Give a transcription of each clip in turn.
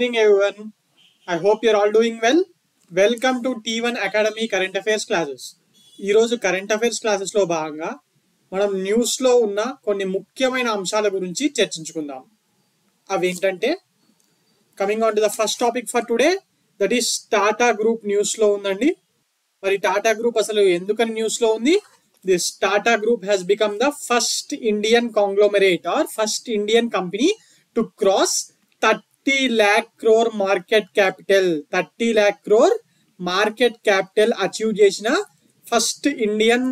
evening, everyone. I hope you're all doing well. Welcome to T one academy current affairs classes ఈరోజు current affairs క్లాసెస్లో భాగంగా మనం న్యూస్లో ఉన్న కొన్ని ముఖ్యమైన అంశాల గురించి చర్చించుకుందాం అవేంటంటే coming on to the first topic for today that is Tata group న్యూస్లో ఉందండి మరి టాటా గ్రూప్ అసలు ఎందుకని న్యూస్లో ఉంది this Tata group has become the first Indian conglomerate or first Indian company to cross thirty lakh crore market capital thirty lakh crore market capital achieve చేసిన first Indian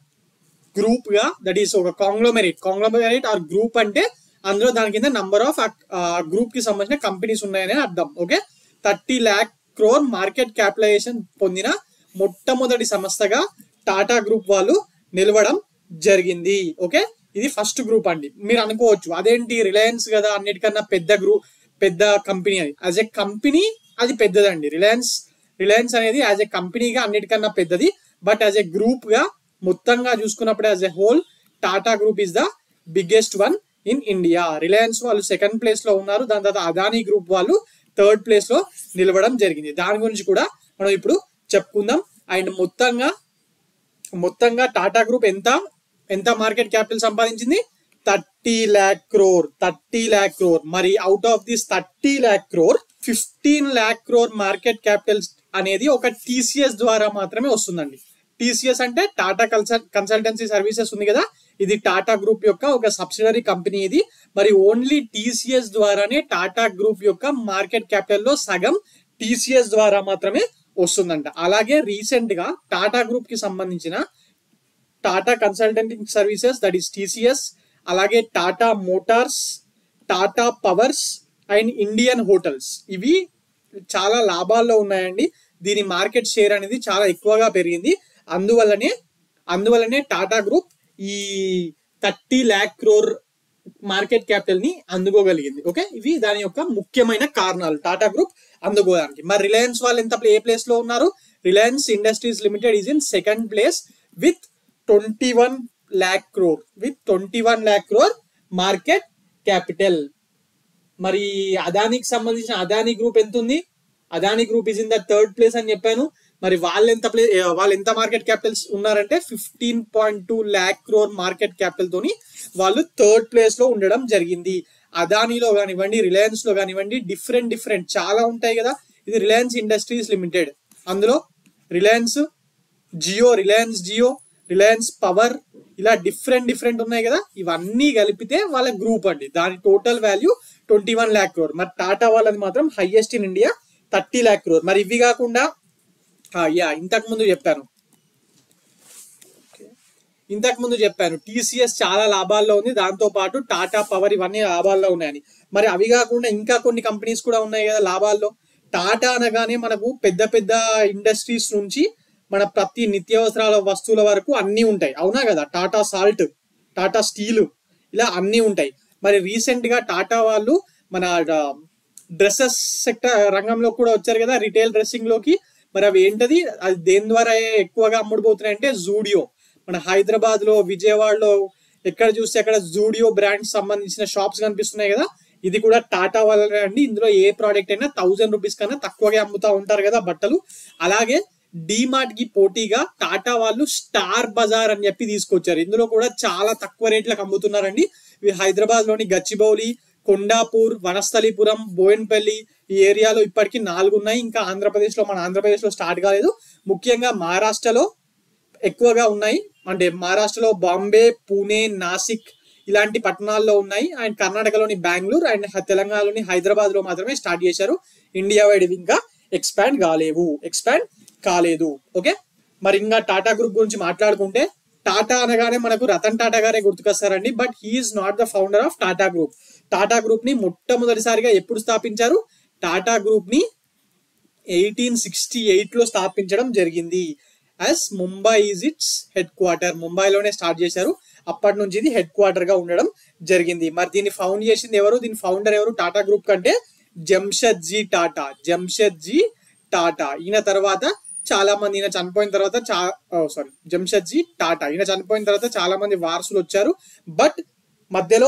group గా that is ఒక కాంగ్లోమరేట్ కాంగ్లోమరేట్ ఆర్ గ్రూప్ అంటే అందులో దాని కింద నంబర్ ఆఫ్ గ్రూప్ కి సంబంధించిన companies ఉన్నాయని అర్థం okay thirty lakh crore market capitalization పొందిన మొట్టమొదటి సంస్థగా టాటా గ్రూప్ వాళ్ళు నిలవడం జరిగింది ఓకే ఇది ఫస్ట్ గ్రూప్ అండి మీరు అనుకోవచ్చు అదేంటి రిలయన్స్ కదా అన్నిటికన్నా పెద్ద గ్రూప్ పెద్ద కంపెనీ అది యాజ్ ఎ కంపెనీ అది పెద్దదండి రిలయన్స్ రిలయన్స్ అనేది యాజ్ ఎ కంపెనీగా అన్నిటికన్నా పెద్దది బట్ యాజ్ ఎ గ్రూప్ గా మొత్తంగా చూసుకున్నప్పుడు as a whole Tata group is the biggest one in India Reliance వాళ్ళు సెకండ్ ప్లేస్ లో ఉన్నారు దాని తర్వాత అదానీ గ్రూప్ వాళ్ళు థర్డ్ ప్లేస్ లో నిలవడం జరిగింది దాని గురించి కూడా మనం ఇప్పుడు చెప్పుకుందాం అండ్ మొత్తంగా మొత్తంగా టాటా గ్రూప్ ఎంత ఎంత మార్కెట్ క్యాపిటల్ సంపాదించింది థర్టీ ల్యాక్ క్రోర్ థర్టీ ల్యాక్ క్రోర్ మరి out of this thirty lakh crore fifteen lakh crore market capital అనేది ఒక టీసీఎస్ ద్వారా మాత్రమే వస్తుందండి టీసీఎస్ అంటే టాటా కన్సల్ కన్సల్టెన్సీ సర్వీసెస్ ఉంది కదా ఇది టాటా గ్రూప్ యొక్క ఒక సబ్సిడరీ కంపెనీ ఇది మరి ఓన్లీ టీసీఎస్ ద్వారానే టాటా గ్రూప్ యొక్క మార్కెట్ క్యాపిటల్ లో సగం టీసీఎస్ ద్వారా మాత్రమే వస్తుందంట అలాగే రీసెంట్ గా టాటా గ్రూప్ కి సంబంధించిన Tata consulting services that is TCS అలాగే Tata motors Tata powers and Indian hotels ఇవి చాలా లాభాల్లో ఉన్నాయండి దీని మార్కెట్ షేర్ అనేది చాలా ఎక్కువగా పెరిగింది అందువల్లనే అందువల్లనే టాటా గ్రూప్ ఈ thirty lakh crore market capital ని అందుకోగలిగింది ఓకే ఇవి దాని యొక్క ముఖ్యమైన కారణాలు టాటా గ్రూప్ అందుకోవడానికి మరి రిలయన్స్ వాళ్ళు ఎంత ఏ ప్లేస్ లో ఉన్నారు Reliance industries limited is in second place with twenty one lakh crore with twenty one lakh crore market capital మరి అదానికి సంబంధించిన అదానీ గ్రూప్ ఎంత ఉంది Adani group is in the third place అని చెప్పాను మరి వాళ్ళు ఎంత ప్లే వాళ్ళు ఎంత మార్కెట్ క్యాపిటల్స్ ఉన్నారంటే fifteen point two lakh crore market capital తోని వాళ్ళు థర్డ్ ప్లేస్ లో ఉండడం జరిగింది అదానీలో కానివ్వండి రిలయన్స్ లో కానివ్వండి డిఫరెంట్ డిఫరెంట్ చాలా ఉంటాయి కదా ఇది రిలయన్స్ ఇండస్ట్రీస్ లిమిటెడ్ అందులో రిలయన్స్ జియో రిలయన్స్ జియో రిలయన్స్ పవర్ ఇలా డిఫరెంట్ డిఫరెంట్ ఉన్నాయి కదా ఇవన్నీ కలిపితే వాళ్ళ గ్రూప్ అండి దాని total value twenty one lakh crore మరి టాటా వాళ్ళది మాత్రం highest in India thirty lakh crore మరి ఇవి కాకుండా యా ఇంతకు ముందు చెప్పాను ఇంతకు ముందు చెప్పాను టీసీఎస్ చాలా లాభాల్లో ఉంది దాంతో పాటు టాటా పవర్ ఇవన్నీ లాభాల్లో ఉన్నాయని మరి అవి కాకుండా ఇంకా కొన్ని కంపెనీస్ కూడా ఉన్నాయి కదా లాభాల్లో టాటా అనగానే మనకు పెద్ద పెద్ద ఇండస్ట్రీస్ నుంచి మన ప్రతి నిత్యావసరాల వస్తువుల వరకు అన్నీ ఉంటాయి అవునా కదా టాటా సాల్ట్ టాటా స్టీల్ ఇలా అన్నీ ఉంటాయి మరి రీసెంట్ గా టాటా వాళ్ళు మన డ్రెస్సెస్ సెక్టర్ రంగంలో కూడా వచ్చారు కదా రిటైల్ డ్రెస్సింగ్ లోకి మరి అవి ఏంటది అది దేని ద్వారా ఎక్కువగా అమ్ముడుపోతున్నాయి అంటే జూడియో మన హైదరాబాద్ లో విజయవాడలో ఎక్కడ చూస్తే అక్కడ జూడియో బ్రాండ్ సంబంధించిన షాప్స్ కనిపిస్తున్నాయి కదా ఇది కూడా టాటా వాళ్ళనే అండి ఇందులో ఏ ప్రోడక్ట్ అయినా థౌజండ్ రూపీస్ కన్నా తక్కువగా అమ్ముతా ఉంటారు కదా బట్టలు అలాగే డిమార్ట్ కి పోటీగా టాటా వాళ్ళు స్టార్ బజార్ అని చెప్పి తీసుకొచ్చారు ఇందులో కూడా చాలా తక్కువ రేట్లకు అమ్ముతున్నారండి ఇవి హైదరాబాద్ లోని గచ్చిబౌలి కొండాపూర్ వనస్థలిపురం బోయన్పల్లి ఈ ఏరియాలో ఇప్పటికీ నాలుగు ఉన్నాయి ఇంకా ఆంధ్రప్రదేశ్ లో మన ఆంధ్రప్రదేశ్ లో స్టార్ట్ కాలేదు ముఖ్యంగా మహారాష్ట్రలో ఎక్కువగా ఉన్నాయి అంటే మహారాష్ట్రలో బాంబే పూణే నాసిక్ ఇలాంటి పట్టణాల్లో ఉన్నాయి అండ్ కర్ణాటకలోని బెంగళూరు అండ్ తెలంగాణలోని హైదరాబాద్ లో మాత్రమే స్టార్ట్ చేశారు ఇండియా వైడ్ ఇంకా ఎక్స్పాండ్ కాలేవు ఎక్స్పాండ్ కాలేదు ఓకే మరి ఇంకా టాటా గ్రూప్ గురించి మాట్లాడుకుంటే టాటా అనగానే మనకు రతన్ టాటా గారే గుర్తుకొస్తారండి but he is not the founder of Tata group Tata group ని మొట్టమొదటిసారిగా ఎప్పుడు స్థాపించారు టాటా గ్రూప్ ని ఎయిటీన్ సిక్స్టీ ఎయిట్ లో స్థాపించడం జరిగింది as Mumbai is its headquarter ముంబైలోనే స్టార్ట్ చేశారు అప్పటి నుంచి ఇది హెడ్ క్వార్టర్ గా ఉండడం జరిగింది మరి దీన్ని ఫౌండ్ చేసింది ఎవరు దీని ఫౌండర్ ఎవరు టాటా గ్రూప్ కంటే జంషద్ జీ టాటా జంషద్ జీ టాటా ఈయన తర్వాత చాలా మంది ఈయన చనిపోయిన తర్వాత చా సారీ జంషద్ జీ టాటా ఈయన చనిపోయిన తర్వాత చాలా మంది వారసులు వచ్చారు బట్ మధ్యలో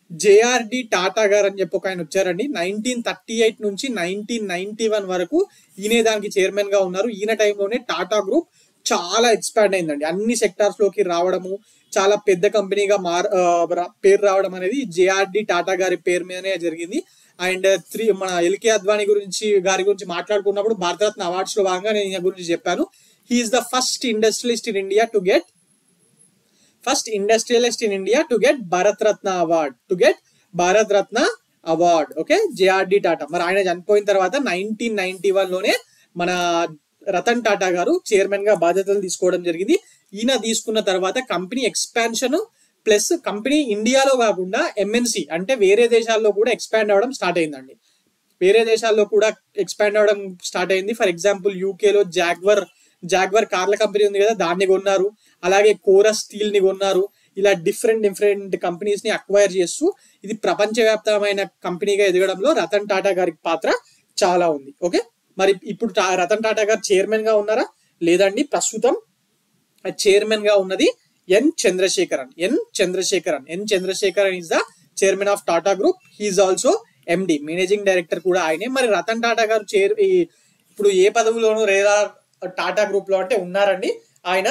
జేఆర్డి టాటా గారు అని చెప్పి ఒక ఆయన వచ్చారండి నైన్టీన్ థర్టీ ఎయిట్ నుంచి నైన్టీన్ నైన్టీ వన్ వరకు ఈయనే దానికి చైర్మన్ గా ఉన్నారు ఈయన టైంలోనే టాటా గ్రూప్ చాలా ఎక్స్పాండ్ అయిందండి అన్ని సెక్టార్స్ లోకి రావడము చాలా పెద్ద కంపెనీగా మార్ ఆ, రా- పేరు రావడం అనేది జేఆర్డి టాటా గారి పేరు మీదనే జరిగింది అండ్ త్రీ మన ఎల్కే అద్వానీ గురించి గారి గురించి మాట్లాడుకున్నప్పుడు భారతరత్న అవార్డ్స్ లో భాగంగా నేను ఈయన గురించి చెప్పాను he is the first industrialist in India to get first industrialist in India to get Bharat Ratna award to get Bharat Ratna award okay JRD Tata మరి ఆయన చనిపోయిన తర్వాత నైన్టీన్ నైన్టీ వన్ లోనే మన రతన్ టాటా గారు చైర్మన్ గా బాధ్యతలు తీసుకోవడం జరిగింది ఈయన తీసుకున్న తర్వాత కంపెనీ ఎక్స్పాన్షన్ ప్లస్ కంపెనీ ఇండియాలో కాకుండా ఎంఎన్సి అంటే వేరే దేశాల్లో కూడా ఎక్స్పాండ్ అవ్వడం స్టార్ట్ అయిందండి వేరే దేశాల్లో కూడా ఎక్స్పాండ్ అవడం స్టార్ట్ అయింది ఫర్ ఎగ్జాంపుల్ యూకేలో జాగ్వర్ జాగ్వర్ కార్ల కంపెనీ ఉంది కదా దాన్ని కొన్నారు అలాగే కోరస్ స్టీల్ ని కొన్నారు ఇలా డిఫరెంట్ డిఫరెంట్ కంపెనీస్ ని అక్వైర్ చేస్తూ ఇది ప్రపంచవ్యాప్తమైన కంపెనీగా ఎదగడంలో రతన్ టాటా గారి పాత్ర చాలా ఉంది ఓకే మరి ఇప్పుడు టా- రతన్ టాటా గారు చైర్మన్ గా ఉన్నారా లేదండి ప్రస్తుతం చైర్మన్ గా ఉన్నది N Chandrasekaran N Chandrasekaran N Chandrasekaran is the chairman of Tata group he is also MD managing director కూడా ఆయనే మరి రతన్ టాటా గారు చైర్ ఈ- ఇప్పుడు ఏ పదవిలోనూ లేదా టాటా గ్రూప్ లో అంటే ఉన్నారండి ఆయన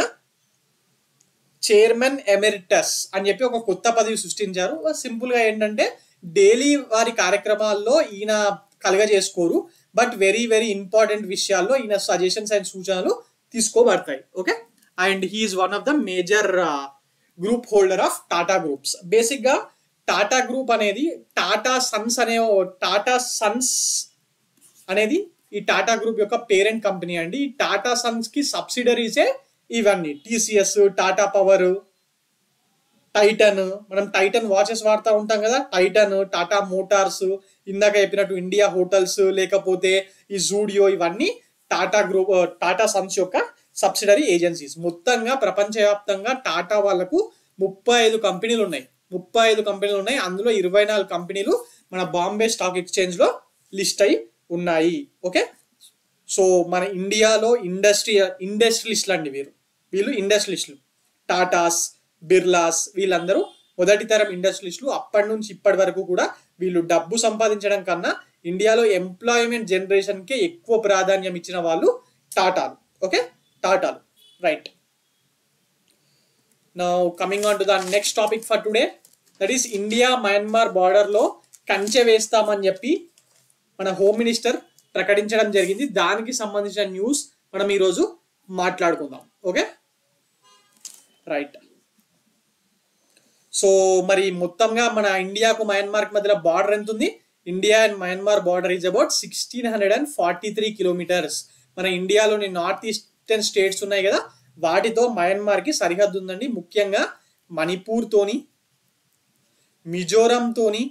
చైర్మన్ ఎమెరిటస్ అని చెప్పి ఒక కొత్త పదవి సృష్టించారు సింపుల్ గా ఏంటంటే డైలీ వారి కార్యక్రమాల్లో ఈయన కలగజేసుకోరు బట్ వెరీ వెరీ ఇంపార్టెంట్ విషయాల్లో ఈయన సజెషన్స్ అండ్ సూచనలు తీసుకోబడతాయి okay and he is one of the major group holder of Tata groups basic గా టాటా గ్రూప్ అనేది టాటా సన్స్ అనే టాటా సన్స్ అనేది ఈ టాటా గ్రూప్ యొక్క పేరెంట్ కంపెనీ అండి ఈ టాటా సన్స్ కి సబ్సిడరీసే ఇవన్నీ టీసీఎస్ టాటా పవర్ టైటన్ మనం టైటన్ వాచెస్ వాడుతూ ఉంటాం కదా టైటన్ టాటా మోటార్స్ ఇందాక చెప్పినట్టు ఇండియా హోటల్స్ లేకపోతే ఈ జూడియో ఇవన్నీ టాటా గ్రూప్ టాటా సన్స్ యొక్క సబ్సిడరీ ఏజెన్సీస్ మొత్తంగా ప్రపంచవ్యాప్తంగా టాటా వాళ్ళకు ముప్పై ఐదు కంపెనీలు ఉన్నాయి ముప్పై ఐదు కంపెనీలు ఉన్నాయి అందులో ఇరవై నాలుగు కంపెనీలు మన బాంబే స్టాక్ ఎక్స్చేంజ్ లో లిస్ట్ అయి ఉన్నాయి ఓకే సో మన ఇండియాలో ఇండస్ట్రీ ఇండస్ట్రియలిస్టులు అండి వీరు వీళ్ళు ఇండస్ట్రియలిస్టులు టాటాస్ బిర్లాస్ వీళ్ళందరూ మొదటి తరం ఇండస్ట్రియలిస్టులు అప్పటి నుంచి ఇప్పటి వరకు కూడా వీళ్ళు డబ్బు సంపాదించడం కన్నా ఇండియాలో ఎంప్లాయ్మెంట్ జనరేషన్ కే ఎక్కువ ప్రాధాన్యం ఇచ్చిన వాళ్ళు టాటాలు ఓకే టాటాలు right now coming on to the next topic for today that is India Myanmar border లో కంచె వేస్తామని చెప్పి మన హోమ్ మినిస్టర్ ప్రకటించడం జరిగింది దానికి సంబంధించిన న్యూస్ మనం ఈరోజు మాట్లాడుకుందాం ఓకే రైట్ సో మరి మొత్తంగా మన ఇండియాకు మయన్మార్కి మధ్యలో బార్డర్ ఎంత ఉంది India and Myanmar border is about sixteen hundred and forty three kilometres మన ఇండియాలోని నార్త్ ఈస్టర్న్ స్టేట్స్ ఉన్నాయి కదా వాటితో మయన్మార్కి సరిహద్దు ఉందండి ముఖ్యంగా మణిపూర్ తోని మిజోరం తోని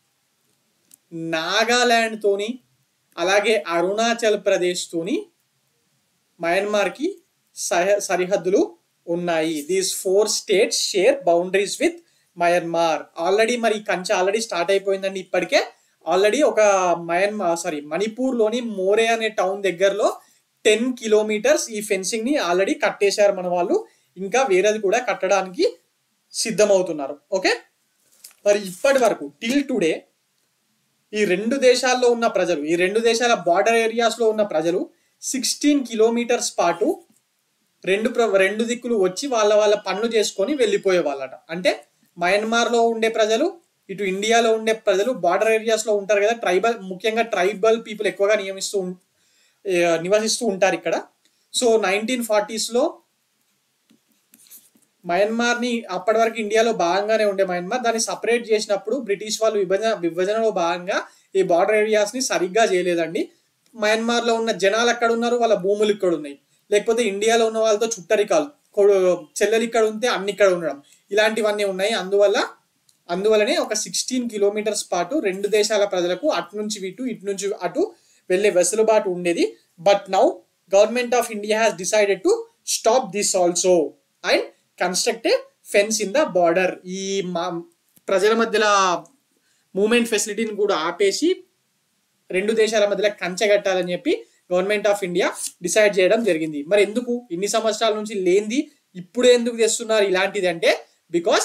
నాగాలాండ్ తోని అలాగే అరుణాచల్ ప్రదేశ్ తోని మయన్మార్కి సహ సరిహద్దులు ఉన్నాయి these four states share boundaries with Myanmar already మరి ఈ కంచె ఆల్రెడీ స్టార్ట్ అయిపోయిందండి ఇప్పటికే ఆల్రెడీ ఒక మయన్మార్ సారీ మణిపూర్ లోని మోరే అనే టౌన్ దగ్గరలో టెన్ కిలోమీటర్స్ ఈ ఫెన్సింగ్ ని ఆల్రెడీ కట్టేశారు మన వాళ్ళు ఇంకా వేరేది కూడా కట్టడానికి సిద్ధమవుతున్నారు ఓకే మరి ఇప్పటి వరకు టిల్ టుడే ఈ రెండు దేశాల్లో ఉన్న ప్రజలు ఈ రెండు దేశాల బార్డర్ ఏరియాస్ లో ఉన్న ప్రజలు సిక్స్టీన్ కిలోమీటర్స్ పాటు రెండు ప్ర- రెండు దిక్కులు వచ్చి వాళ్ళ వాళ్ళ పన్ను చేసుకొని వెళ్ళిపోయే వాళ్ళట అంటే మయన్మార్ లో ఉండే ప్రజలు ఇటు ఇండియాలో ఉండే ప్రజలు బార్డర్ ఏరియాస్ లో ఉంటారు కదా ట్రైబల్ ముఖ్యంగా ట్రైబల్ పీపుల్ ఎక్కువగా నియమిస్తూ ఉం- ఏ, నివసిస్తూ ఉంటారు ఇక్కడ సో నైన్టీన్ ఫార్టీస్ లో మయన్మార్ ని అప్పటి వరకు ఇండియాలో భాగంగానే ఉండే మయన్మార్ దాన్ని సపరేట్ చేసినప్పుడు బ్రిటిష్ వాళ్ళు విభజన విభజనలో భాగంగా ఈ బార్డర్ ఏరియాస్ ని సరిగ్గా చేయలేదండి మయన్మార్ లో ఉన్న జనాలు అక్కడ ఉన్నారు వాళ్ళ భూములు ఇక్కడ ఉన్నాయి లేకపోతే ఇండియాలో ఉన్న వాళ్ళతో చుట్టరికాలు కొడు- చెల్లెలు ఇక్కడ ఉంటే అన్ని ఇక్కడ ఉండడం ఇలాంటివన్నీ ఉన్నాయి అందువల్ల అందువల్లనే ఒక సిక్స్టీన్ కిలోమీటర్స్ పాటు రెండు దేశాల ప్రజలకు అటు నుంచి ఇటు ఇటు నుంచి అటు వెళ్ళే వెసులుబాటు ఉండేది but now government of India has decided to stop this also and construct a fence in the border ఈ మా ప్రజల మధ్యలో మూమెంట్ ఫెసిలిటీని కూడా ఆపేసి రెండు దేశాల మధ్యలో కంచె కట్టాలని చెప్పి గవర్నమెంట్ ఆఫ్ ఇండియా డిసైడ్ చేయడం జరిగింది మరి ఎందుకు ఇన్ని సంవత్సరాల నుంచి లేనిది ఇప్పుడు ఎందుకు తెస్తున్నారు ఇలాంటిది అంటే because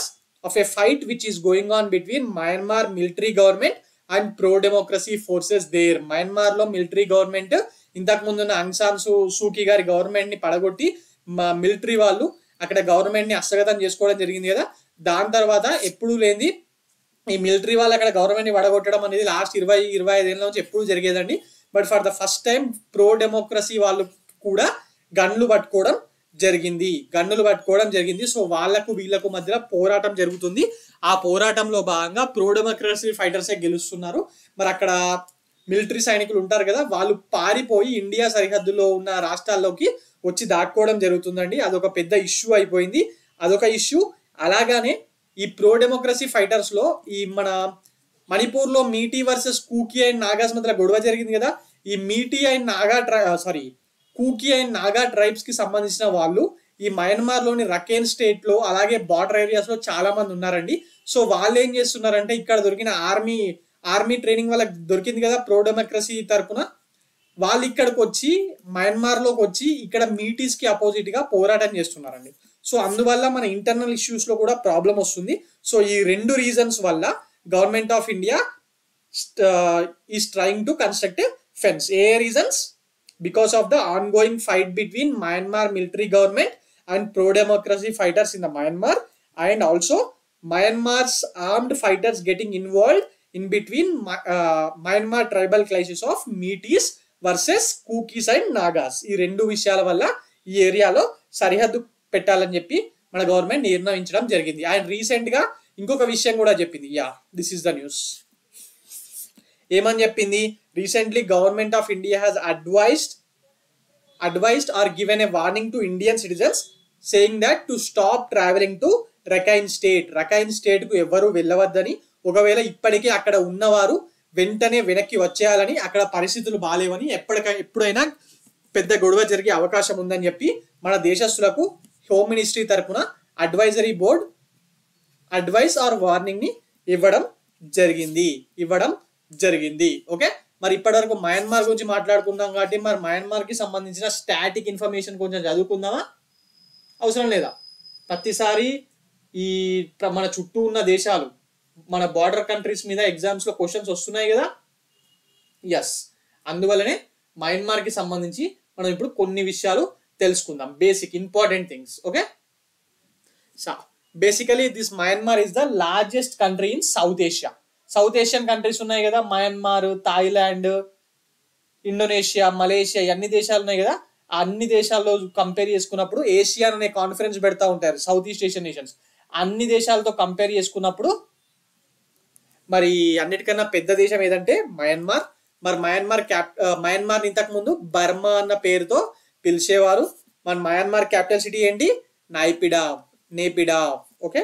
of a fight which is going on between Myanmar military government and pro democracy forces there Myanmar లో మిలిటరీ గవర్నమెంట్ ఇంతకు ముందు ఉన్న అంగ్సాన్ సూ సూకి గారి గవర్నమెంట్ ని పడగొట్టి మా మిలిటరీ వాళ్ళు అక్కడ గవర్నమెంట్ ని హస్తగతం చేసుకోవడం జరిగింది కదా దాని తర్వాత ఎప్పుడూ లేని ఈ మిలిటరీ వాళ్ళు అక్కడ గవర్నమెంట్ ని పడగొట్టడం అనేది లాస్ట్ ఇరవై ఇరవై ఐదేళ్ళ నుంచి ఎప్పుడు జరిగేదండి but for the first time pro democracy వాళ్ళు కూడా గన్లు పట్టుకోవడం జరిగింది గన్నులు పట్టుకోవడం జరిగింది సో వాళ్ళకు వీళ్ళకు మధ్య పోరాటం జరుగుతుంది ఆ పోరాటంలో భాగంగా ప్రో డెమోక్రసీ ఫైటర్సే గెలుస్తున్నారు మరి అక్కడ మిలిటరీ సైనికులు ఉంటారు కదా వాళ్ళు పారిపోయి ఇండియా సరిహద్దులో ఉన్న రాష్ట్రాల్లోకి వచ్చి దాక్కోవడం జరుగుతుందండి అదొక పెద్ద ఇష్యూ అయిపోయింది అదొక ఇష్యూ అలాగానే ఈ ప్రో డెమోక్రసీ ఫైటర్స్ లో ఈ మన మణిపూర్ లో మీటీ వర్సెస్ కూకీ అండ్ నాగాస్ మధ్య గొడవ జరిగింది కదా ఈ Meitei and Naga tri sorry Kuki and Naga tribes కి సంబంధించిన వాళ్ళు ఈ మయన్మార్ లోని రకేన్ స్టేట్ లో అలాగే బార్డర్ ఏరియాస్ లో చాలా మంది ఉన్నారండి సో వాళ్ళు ఏం చేస్తున్నారంటే ఇక్కడ దొరికిన ఆర్మీ ఆర్మీ ట్రైనింగ్ వాళ్ళకి దొరికింది కదా ప్రో డెమోక్రసీ తరపున వాళ్ళు ఇక్కడికి వచ్చి మయన్మార్ లోకి వచ్చి ఇక్కడ మీటీస్ కి అపోజిట్ గా పోరాటం చేస్తున్నారండి సో అందువల్ల మన ఇంటర్నల్ ఇష్యూస్ లో కూడా ప్రాబ్లం వస్తుంది సో ఈ రెండు రీజన్స్ వల్ల government of India is trying to construct fence a reasons because of the on going fight between Myanmar military government and pro democracy fighters in the Myanmar and also Myanmar's armed fighters getting involved in between Myanmar tribal crisis of Meiteis versus Kukis and Nagas ఈ రెండు విషయాల వల్ల ఈ ఏరియాలో సరిహద్దు పెట్టాలని చెప్పి మన గవర్నమెంట్ నిర్ణయించడం జరిగింది అండ్ రీసెంట్ గా ఇంకొక విషయం కూడా చెప్పింది yeah this is the news ఏమని చెప్పింది recently government of India has advised advised or given a warning to Indian citizens saying that to stop travelling to Rakhine state Rakhine state కు ఎవరు వెళ్ళవద్దని ఒకవేళ ఇప్పటికే అక్కడ ఉన్నవారు వెంటనే వెనక్కి వచ్చేయాలని అక్కడ పరిస్థితులు బాగాలేవని ఎప్పటికై ఎప్పుడైనా పెద్ద గొడవ జరిగే అవకాశం ఉందని చెప్పి మన దేశస్తులకు హోమ్ మినిస్ట్రీ తరపున advisory board advice or warning ని ఇవ్వడం జరిగింది ఇవ్వడం జరిగింది ఓకే మరి ఇప్పటివరకు మయన్మార్ గురించి మాట్లాడుకున్నాం కాబట్టి మరి మయన్మార్ కి సంబంధించిన స్టాటిక్ ఇన్ఫర్మేషన్ కొంచెం చదువుకుందామా అవసరం లేదా ప్రతిసారి ఈ ప్ర- మన చుట్టూ ఉన్న దేశాలు మన బార్డర్ కంట్రీస్ మీద ఎగ్జామ్స్ లో క్వశ్చన్స్ వస్తున్నాయి కదా ఎస్ అందువల్లనే మయన్మార్ కి సంబంధించి మనం ఇప్పుడు కొన్ని విషయాలు తెలుసుకుందాం basic important things okay so basically this Myanmar is the largest country in South Asia South Asian countries ఉన్నాయి కదా మయన్మార్ థాయిలాండ్ ఇండోనేషియా మలేషియా ఈ అన్ని దేశాలు ఉన్నాయి కదా ఆ అన్ని దేశాల్లో కంపేర్ చేసుకున్నప్పుడు ఏషియన్ అనే కాన్ఫరెన్స్ పెడతా ఉంటారు సౌత్ ఈస్ట్ ఏషియన్ నేషన్స్ అన్ని దేశాలతో కంపేర్ చేసుకున్నప్పుడు మరి అన్నిటికన్నా పెద్ద దేశం ఏదంటే మయన్మార్ మరి మయన్మార్ క్యాప్ ఆ, మయన్మార్ ఇంతకు ముందు బర్మా అన్న పేరుతో పిలిచేవారు మన మయన్మార్ క్యాపిటల్ సిటీ ఏంటి నైపిడా నేపిడా ఓకే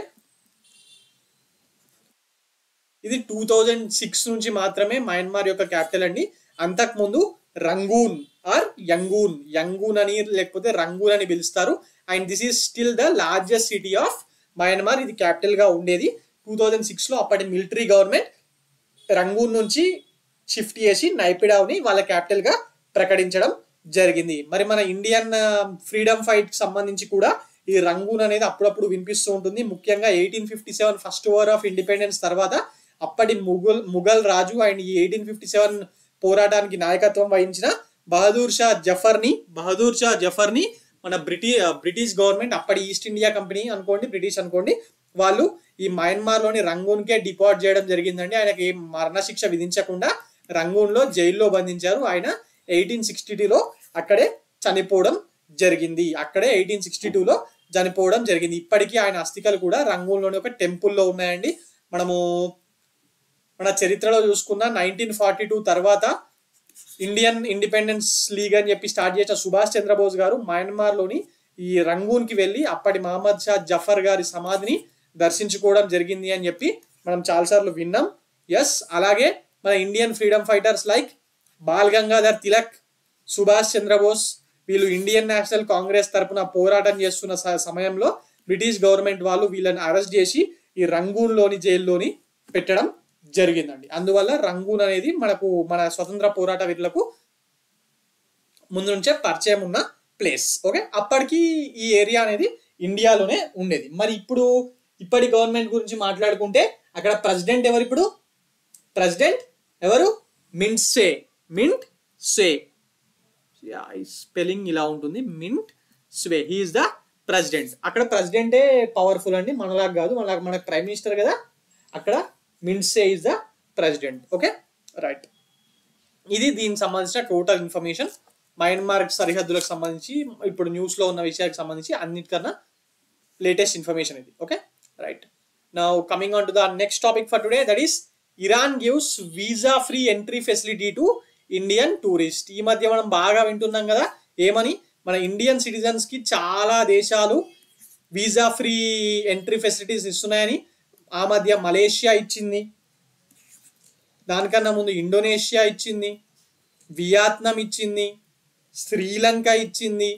ఇది టూ థౌజండ్ సిక్స్ నుంచి మాత్రమే మయన్మార్ యొక్క క్యాపిటల్ అండి అంతకు ముందు రంగూన్ ఆర్ యంగూన్ యంగూన్ అని లేకపోతే రంగూన్ అని పిలుస్తారు and this is still the largest city of Myanmar ఇది క్యాపిటల్ గా ఉండేది టూ థౌజండ్ సిక్స్ లో అప్పటి మిలిటరీ గవర్నమెంట్ రంగూన్ నుంచి షిఫ్ట్ చేసి నైపిడాని వాళ్ళ క్యాపిటల్ గా ప్రకటించడం జరిగింది మరి మన ఇండియన్ ఫ్రీడమ్ ఫైట్ సంబంధించి కూడా ఈ రంగూన్ అనేది అప్పుడప్పుడు వినిపిస్తూ ఉంటుంది ముఖ్యంగా eighteen fifty seven first war of independence తర్వాత అప్పటి ముఘల్ ముఘల్ రాజు అండ్ ఈ ఎయిటీన్ ఫిఫ్టీ సెవెన్ పోరాటానికి నాయకత్వం వహించిన బహదూర్ షా జఫర్ ని బహదూర్ షా జఫర్ ని మన బ్రిటి బ్రిటిష్ గవర్నమెంట్ అప్పటి ఈస్ట్ ఇండియా కంపెనీ అనుకోండి బ్రిటిష్ అనుకోండి వాళ్ళు ఈ మయన్మార్ లోని రంగూన్ కే డిపార్ట్ చేయడం జరిగిందండి ఆయనకి మరణశిక్ష విధించకుండా రంగూన్ లో జైల్లో బంధించారు ఆయన ఎయిటీన్ సిక్స్టీ టూలో అక్కడే చనిపోవడం జరిగింది అక్కడే ఎయిటీన్ సిక్స్టీ టూలో చనిపోవడం జరిగింది ఇప్పటికీ ఆయన అస్థికలు కూడా రంగూన్లోని ఒక టెంపుల్లో ఉన్నాయండి మనము మన చరిత్రలో చూసుకున్న నైన్టీన్ ఫార్టీ టూ తర్వాత ఇండియన్ ఇండిపెండెన్స్ లీగ్ అని చెప్పి స్టార్ట్ చేసిన సుభాష్ చంద్రబోస్ గారు మయన్మార్ లోని ఈ రంగూన్ కి వెళ్ళి అప్పటి మహమ్మద్ షా జఫర్ గారి సమాధిని దర్శించుకోవడం జరిగింది అని చెప్పి మనం చాలాసార్లు విన్నాం ఎస్ అలాగే మన Indian freedom fighters like Bal Gangadhar Tilak Subhash Chandra Bose వీళ్ళు ఇండియన్ నేషనల్ కాంగ్రెస్ తరపున పోరాటం చేస్తున్న స- సమయంలో బ్రిటిష్ గవర్నమెంట్ వాళ్ళు వీళ్ళని అరెస్ట్ చేసి ఈ రంగూన్ లోని జైల్లోని పెట్టడం జరిగిందండి అందువల్ల రంగూన్ అనేది మనకు మన స్వతంత్ర పోరాట వీరులకు ముందు నుంచే పరిచయం ఉన్న ప్లేస్ ఓకే అప్పటికి ఈ ఏరియా అనేది ఇండియాలోనే ఉండేది మరి ఇప్పుడు ఇప్పటి గవర్నమెంట్ గురించి మాట్లాడుకుంటే అక్కడ ప్రెసిడెంట్ ఎవరు ఇప్పుడు ప్రెసిడెంట్ ఎవరు Myint Swe Myint Swe spelling ఇలా ఉంటుంది Myint Swe he is the president అక్కడ ప్రెసిడెంటే పవర్ఫుల్ అండి మనలాగా కాదు మన మనకు ప్రైమ్ మినిస్టర్ కదా అక్కడ Myint Swe is the president okay right ఇది దీనికి సంబంధించిన టోటల్ ఇన్ఫర్మేషన్ మయన్మార్ సరిహద్దులకు సంబంధించి ఇప్పుడు న్యూస్ లో ఉన్న విషయాలకు సంబంధించి అన్నిటికన్నా లేటెస్ట్ ఇన్ఫర్మేషన్ ఇది okay right now coming on to the next topic for today that is Iran gives visa free entry facility to Indian tourist ఈ మధ్య మనం బాగా వింటున్నాం కదా ఏమని మన ఇండియన్ సిటిజన్స్ కి చాలా దేశాలు వీసా ఫ్రీ ఎంట్రీ ఫెసిలిటీస్ ఇస్తున్నాయని ఆ మధ్య మలేషియా ఇచ్చింది దానికన్నా ముందు ఇండోనేషియా ఇచ్చింది వియత్నాం ఇచ్చింది శ్రీలంక ఇచ్చింది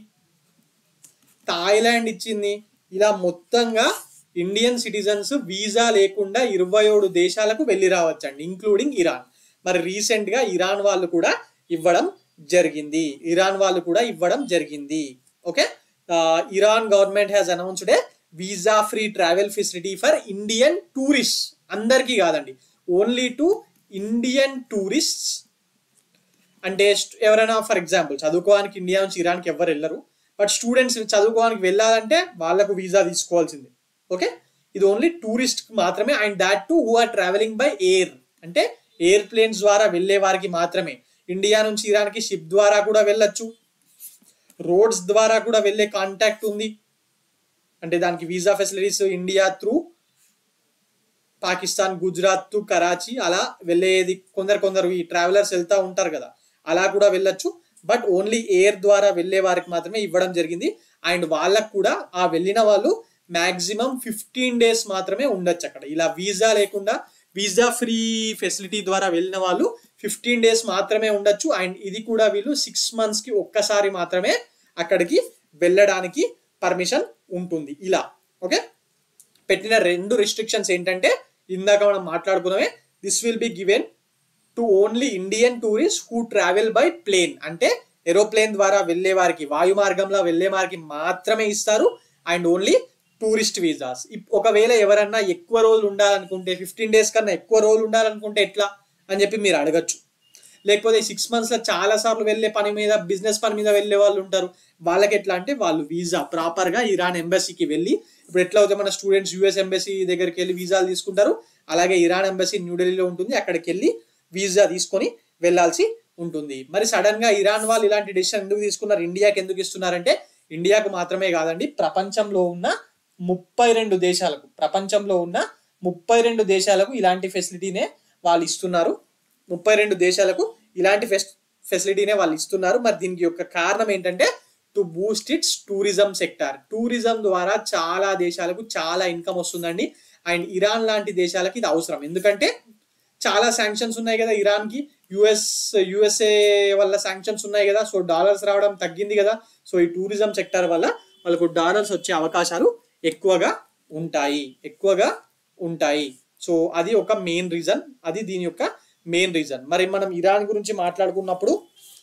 థాయిలాండ్ ఇచ్చింది ఇలా మొత్తంగా ఇండియన్ సిటిజన్స్ వీసా లేకుండా ఇరవై ఏడు దేశాలకు వెళ్ళి రావచ్చండి ఇంక్లూడింగ్ ఇరాన్ మరి రీసెంట్ గా ఇరాన్ వాళ్ళు కూడా ఇవ్వడం జరిగింది ఇరాన్ వాళ్ళు కూడా ఇవ్వడం జరిగింది okay Iran government has announced a visa free travel facility for Indian tourist అందరికీ కాదండి ఓన్లీ టు ఇండియన్ టూరిస్ట్స్ అంటే స్ట్- ఎవరైనా ఫర్ ఎగ్జాంపుల్ చదువుకోవడానికి ఇండియా నుంచి ఇరాన్కి ఎవరు వెళ్ళరు బట్ స్టూడెంట్స్ చదువుకోవడానికి వెళ్ళాలంటే వాళ్ళకు వీసా తీసుకోవాల్సిందే ఓకే ఇది ఓన్లీ టూరిస్ట్ మాత్రమే and that to who are travelling by air అంటే ఎయిర్ ప్లేన్స్ ద్వారా వెళ్ళే వారికి మాత్రమే ఇండియా నుంచి ఇరాన్కి షిప్ ద్వారా కూడా వెళ్ళొచ్చు రోడ్స్ ద్వారా కూడా వెళ్ళే కాంటాక్ట్ ఉంది అంటే దానికి visa facilities India through Pakistan Gujarat to Karachi అలా వెళ్ళేది కొందరు కొందరు ఈ ట్రావెలర్స్ వెళ్తా ఉంటారు కదా అలా కూడా వెళ్ళొచ్చు బట్ ఓన్లీ ఎయిర్ ద్వారా వెళ్ళే వారికి మాత్రమే ఇవ్వడం జరిగింది అండ్ వాళ్ళకు కూడా ఆ వెళ్ళిన వాళ్ళు మాక్సిమం ఫిఫ్టీన్ డేస్ మాత్రమే ఉండొచ్చు అక్కడ ఇలా వీసా లేకుండా వీసా ఫ్రీ ఫెసిలిటీ ద్వారా వెళ్ళిన వాళ్ళు ఫిఫ్టీన్ డేస్ మాత్రమే ఉండొచ్చు అండ్ ఇది కూడా వీళ్ళు సిక్స్ మంత్స్ కి ఒక్కసారి మాత్రమే అక్కడికి వెళ్ళడానికి పర్మిషన్ ఉంటుంది ఇలా ఓకే పెట్టిన రెండు రిస్ట్రిక్షన్స్ ఏంటంటే ఇందాక మనం మాట్లాడుకున్నవే this will be given to only Indian tourist who travel by plane అంటే ఏరోప్లేన్ ద్వారా వెళ్ళే వారికి వాయు మార్గంలో వెళ్ళే వారికి మాత్రమే ఇస్తారు అండ్ ఓన్లీ టూరిస్ట్ వీసాస్ ఒకవేళ ఎవరన్నా ఎక్కువ రోజులు ఉండాలనుకుంటే ఫిఫ్టీన్ డేస్ కన్నా ఎక్కువ రోజులు ఉండాలనుకుంటే ఎట్లా అని చెప్పి మీరు అడగచ్చు లేకపోతే సిక్స్ మంత్స్ లో చాలా సార్లు వెళ్ళే పని మీద బిజినెస్ పని మీద వెళ్ళే వాళ్ళు ఉంటారు వాళ్ళకి ఎట్లా అంటే వాళ్ళు వీసా ప్రాపర్ గా ఇరాన్ ఎంబసీకి వెళ్ళి ఇప్పుడు ఎట్లా అయితే మన స్టూడెంట్స్ యుఎస్ ఎంబసీ దగ్గరికి వెళ్ళి వీసాలు తీసుకుంటారు అలాగే ఇరాన్ ఎంబసీ న్యూఢిల్లీలో ఉంటుంది అక్కడికి వెళ్ళి వీసా తీసుకొని వెళ్ళాల్సి ఉంటుంది మరి సడన్ గా ఇరాన్ వాళ్ళు ఇలాంటి డెసిషన్ ఎందుకు తీసుకున్నారు ఇండియాకి ఎందుకు ఇస్తున్నారంటే ఇండియాకు మాత్రమే కాదండి ప్రపంచంలో ఉన్న ముప్పై రెండు దేశాలకు ప్రపంచంలో ఉన్న ముప్పై రెండు దేశాలకు ఇలాంటి ఫెసిలిటీనే వాళ్ళు ఇస్తున్నారు ముప్పై రెండు దేశాలకు ఇలాంటి ఫెస్ ఫెసిలిటీనే వాళ్ళు ఇస్తున్నారు మరి దీనికి యొక్క కారణం ఏంటంటే to boost its tourism sector tourism ద్వారా చాలా దేశాలకు చాలా ఇన్కమ్ వస్తుందండి అండ్ ఇరాన్ లాంటి దేశాలకి ఇది అవసరం ఎందుకంటే చాలా శాంక్షన్స్ ఉన్నాయి కదా ఇరాన్ కి యుఎస్ యుఎస్ఏ వల్ల శాంక్షన్స్ ఉన్నాయి కదా సో డాలర్స్ రావడం తగ్గింది కదా సో ఈ టూరిజం సెక్టర్ వల్ల వాళ్ళకు డాలర్స్ వచ్చే అవకాశాలు ఎక్కువగా ఉంటాయి ఎక్కువగా ఉంటాయి సో అది ఒక మెయిన్ రీజన్ అది దీని యొక్క మెయిన్ రీజన్ మరి మనం ఇరాన్ గురించి మాట్లాడుకున్నప్పుడు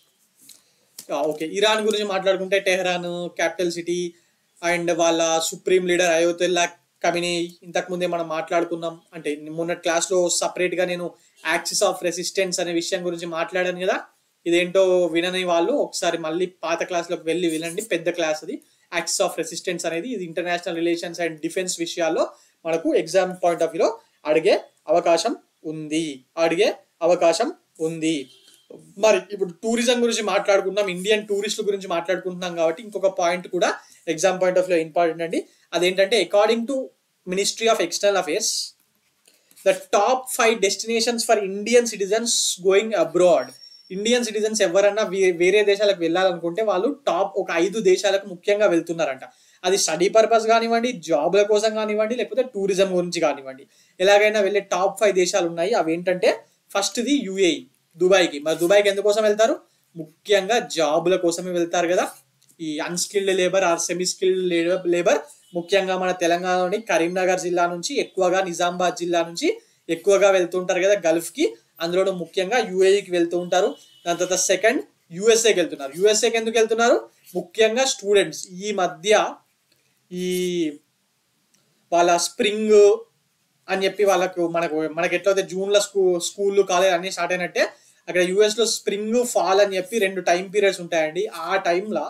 ఓకే ఇరాన్ గురించి మాట్లాడుకుంటే టెహరాన్ క్యాపిటల్ సిటీ అండ్ వాళ్ళ సుప్రీం లీడర్ అయోతుల్లా కమినీ ఇంతకు ముందే మనం మాట్లాడుకున్నాం అంటే మొన్న క్లాస్ లో సపరేట్ గా నేను యాక్సిస్ ఆఫ్ రెసిస్టెన్స్ అనే విషయం గురించి మాట్లాడాను కదా ఇదేంటో వినని వాళ్ళు ఒకసారి మళ్ళీ పాత క్లాస్ లోకి వెళ్ళి వినండి పెద్ద క్లాస్ అది యాక్సిస్ ఆఫ్ రెసిస్టెన్స్ అనేది ఇది ఇంటర్నేషనల్ రిలేషన్స్ అండ్ డిఫెన్స్ విషయాల్లో మనకు ఎగ్జామ్ పాయింట్ ఆఫ్ వ్యూలో అడిగే అవకాశం ఉంది అడిగే అవకాశం ఉంది మరి ఇప్పుడు టూరిజం గురించి మాట్లాడుకుంటున్నాం ఇండియన్ టూరిస్టుల గురించి మాట్లాడుకుంటున్నాం కాబట్టి ఇంకొక పాయింట్ కూడా exam point of view important అండి అదేంటంటే according to ministry of external affairs the top five destinations for Indian citizens going abroad Indian citizens ఎవరన్నా వే- వేరే దేశాలకు వెళ్ళాలనుకుంటే వాళ్ళు టాప్ ఒక ఐదు దేశాలకు ముఖ్యంగా వెళ్తున్నారంట అది స్టడీ పర్పస్ కానివ్వండి జాబ్ల కోసం కానివ్వండి లేకపోతే టూరిజం గురించి కానివ్వండి ఎలాగైనా వెళ్ళే టాప్ ఫైవ్ దేశాలు ఉన్నాయి అవి ఏంటంటే ఫస్ట్ది యుఏఈ దుబాయ్కి మరి దుబాయ్కి ఎందుకోసం వెళ్తారు ముఖ్యంగా జాబుల కోసమే వెళ్తారు కదా ఈ unskilled labour or semi skilled labour ముఖ్యంగా మన తెలంగాణలోని కరీంనగర్ జిల్లా నుంచి ఎక్కువగా నిజామాబాద్ జిల్లా నుంచి ఎక్కువగా వెళ్తుంటారు కదా గల్ఫ్ కి అందులో ముఖ్యంగా యుఏఈకి వెళ్తూ ఉంటారు దాని తర్వాత సెకండ్ యుఎస్ఏకి వెళ్తున్నారు యుఎస్ఏకి ఎందుకు వెళ్తున్నారు ముఖ్యంగా స్టూడెంట్స్ ఈ మధ్య ఈ వాళ్ళ స్ప్రింగ్ అని చెప్పి వాళ్ళకు మనకు మనకి ఎట్లయితే జూన్ లో స్కూ స్కూల్ కాలేజ్ అన్ని స్టార్ట్ అయినట్టే అక్కడ యుఎస్ లో స్ప్రింగ్ ఫాల్ అని చెప్పి రెండు టైం పీరియడ్స్ ఉంటాయండి ఆ టైంలో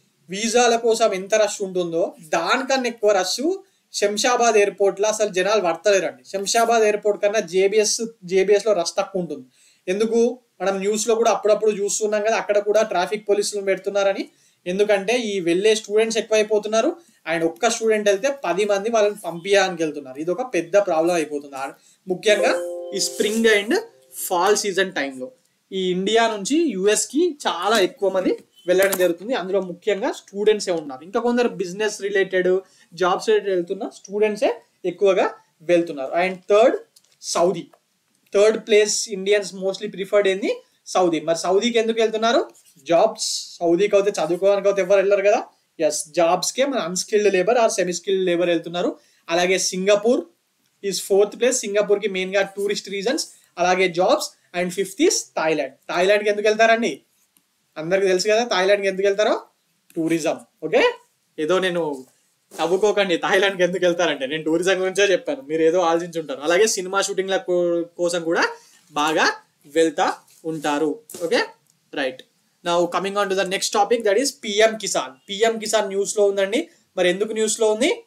వీసాల కోసం ఎంత రష్ ఉంటుందో దానికన్నా ఎక్కువ రష్ శంషాబాద్ ఎయిర్పోర్ట్ లో అసలు జనాలు పడతలేరండి శంషాబాద్ ఎయిర్పోర్ట్ కన్నా జేబిఎస్ జేబిఎస్ లో రష్ తక్కువ ఉంటుంది ఎందుకు మనం న్యూస్ లో కూడా అప్పుడప్పుడు చూస్తున్నాం కదా అక్కడ కూడా ట్రాఫిక్ పోలీసులు పెడుతున్నారని ఎందుకంటే ఈ వెళ్ళే స్టూడెంట్స్ ఎక్కువైపోతున్నారు అండ్ ఒక్క స్టూడెంట్ వెళ్తే పది మంది వాళ్ళని పంపించడానికి వెళ్తున్నారు ఇది ఒక పెద్ద ప్రాబ్లం అయిపోతుంది ఆ- ముఖ్యంగా ఈ స్ప్రింగ్ అండ్ ఫాల్ సీజన్ టైంలో ఈ ఇండియా నుంచి యుఎస్ కి చాలా ఎక్కువ మంది వెళ్ళడం జరుగుతుంది అందులో ముఖ్యంగా స్టూడెంట్సే ఉన్నారు ఇంకా కొందరు బిజినెస్ రిలేటెడ్ జాబ్స్ రిలేటెడ్ వెళ్తున్న స్టూడెంట్సే ఎక్కువగా వెళ్తున్నారు and third Saudi third place Indians mostly preferred ఏంది సౌదీ మరి సౌదీకి ఎందుకు వెళ్తున్నారు జాబ్స్ సౌదీకి అయితే చదువుకోవడానికి అయితే ఎవరు వెళ్ళరు కదా ఎస్ జాబ్స్ కే మన unskilled labour or semi skilled labour వెళ్తున్నారు అలాగే Singapore is fourth place Singapore కి మెయిన్ గా టూరిస్ట్ రీజన్స్ అలాగే jobs and fifth is Thailand Thailand కి ఎందుకు వెళ్తారండి అందరికి తెలుసు కదా థాయిలాండ్ కి ఎందుకు వెళ్తారో టూరిజం ఓకే ఏదో నేను నవ్వుకోకండి థాయిలాండ్కి ఎందుకు వెళ్తారంటే నేను టూరిజం గురించే చెప్పాను మీరు ఏదో ఆలోచించుంటారు అలాగే సినిమా షూటింగ్ల కో- కోసం కూడా బాగా వెళ్తా ఉంటారు okay right now coming on to the next topic that is PM Kisan PM Kisan news లో ఉందండి మరి ఎందుకు న్యూస్ లో ఉంది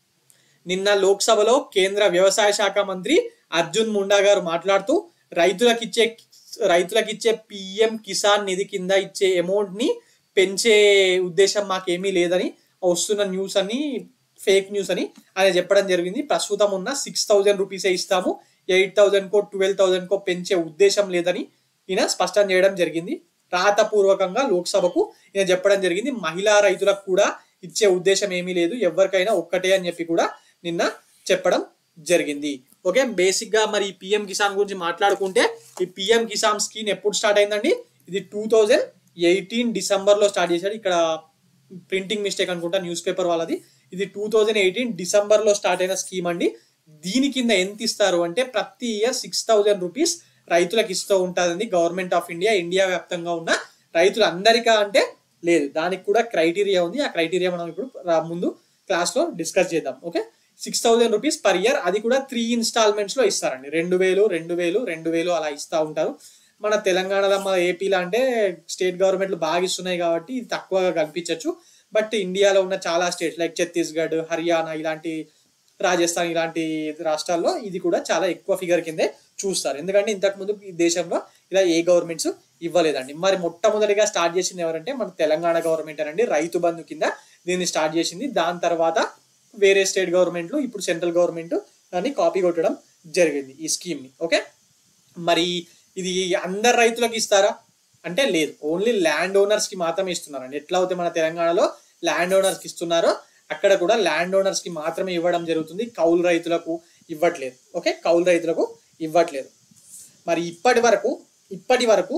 నిన్న లోక్సభలో కేంద్ర వ్యవసాయ శాఖ మంత్రి అర్జున్ ముండా గారు మాట్లాడుతూ రైతులకు ఇచ్చే రైతులకు ఇచ్చే పిఎం కిసాన్ నిధి కింద ఇచ్చే అమౌంట్ ని పెంచే ఉద్దేశం మాకేమీ లేదని వస్తున్న న్యూస్ అని ఫేక్ న్యూస్ అని ఆయన చెప్పడం జరిగింది ప్రస్తుతం ఉన్న సిక్స్ థౌజండ్ రూపీసే ఇస్తాము ఎయిట్ థౌజండ్ కో ట్వెల్వ్ థౌజండ్ కో పెంచే ఉద్దేశం లేదని ఈయన స్పష్టం చేయడం జరిగింది రాతపూర్వకంగా లోక్సభకు ఈయన చెప్పడం జరిగింది మహిళా రైతులకు కూడా ఇచ్చే ఉద్దేశం ఏమీ లేదు ఎవరికైనా ఒక్కటే అని చెప్పి కూడా నిన్న చెప్పడం జరిగింది ఓకే బేసిక్ గా మరి పిఎం కిసాన్ గురించి మాట్లాడుకుంటే ఈ పిఎం కిసాన్ స్కీమ్ ఎప్పుడు స్టార్ట్ అయిందండి ఇది టూ థౌజండ్ ఎయిటీన్ డిసెంబర్ లో స్టార్ట్ చేశాడు ఇక్కడ ప్రింటింగ్ మిస్టేక్ అనుకుంటా న్యూస్ పేపర్ వాళ్ళది ఇది టూ థౌజండ్ ఎయిటీన్ డిసెంబర్ లో స్టార్ట్ అయిన స్కీమ్ అండి దీని కింద ఎంత ఇస్తారు అంటే ప్రతి ఇయర్ సిక్స్ థౌజండ్ రూపీస్ రైతులకు ఇస్తూ ఉంటుందండి గవర్నమెంట్ ఆఫ్ ఇండియా ఇండియా వ్యాప్తంగా ఉన్న రైతులందరికా అంటే లేదు దానికి కూడా క్రైటీరియా ఉంది ఆ క్రైటీరియా మనం ఇప్పుడు రా- ముందు క్లాస్ లో డిస్కస్ చేద్దాం okay six thousand rupees per year అది కూడా త్రీ ఇన్స్టాల్మెంట్స్ లో ఇస్తారండి రెండు వేలు రెండు వేలు రెండు వేలు అలా ఇస్తా ఉంటారు మన తెలంగాణలో మన ఏపీలో అంటే స్టేట్ గవర్నమెంట్లు బాగా ఇస్తున్నాయి కాబట్టి ఇది తక్కువగా కనిపించవచ్చు బట్ ఇండియాలో ఉన్న చాలా స్టేట్స్ లైక్ ఛత్తీస్గఢ్ హర్యానా ఇలాంటి రాజస్థాన్ ఇలాంటి రాష్ట్రాల్లో ఇది కూడా చాలా ఎక్కువ ఫిగర్ కిందే చూస్తారు ఎందుకంటే ఇంతకు ముందు ఈ దేశంలో ఇలా ఏ గవర్నమెంట్స్ ఇవ్వలేదండి మరి మొట్టమొదటిగా స్టార్ట్ చేసింది ఎవరంటే మన తెలంగాణ గవర్నమెంట్ అనండి రైతు బంధు కింద దీన్ని స్టార్ట్ చేసింది దాని తర్వాత వేరే స్టేట్ గవర్నమెంట్లు ఇప్పుడు సెంట్రల్ గవర్నమెంట్ దాన్ని కాపీ కొట్టడం జరిగింది ఈ స్కీమ్ ని ఓకే మరి ఇది అందరు రైతులకు ఇస్తారా అంటే లేదు ఓన్లీ ల్యాండ్ ఓనర్స్ కి మాత్రమే ఇస్తున్నారండి ఎట్లా అయితే మన తెలంగాణలో ల్యాండ్ ఓనర్స్ కి ఇస్తున్నారో అక్కడ కూడా ల్యాండ్ ఓనర్స్ కి మాత్రమే ఇవ్వడం జరుగుతుంది కౌలు రైతులకు ఇవ్వట్లేదు ఓకే కౌలు రైతులకు ఇవ్వట్లేదు మరి ఇప్పటి వరకు ఇప్పటి వరకు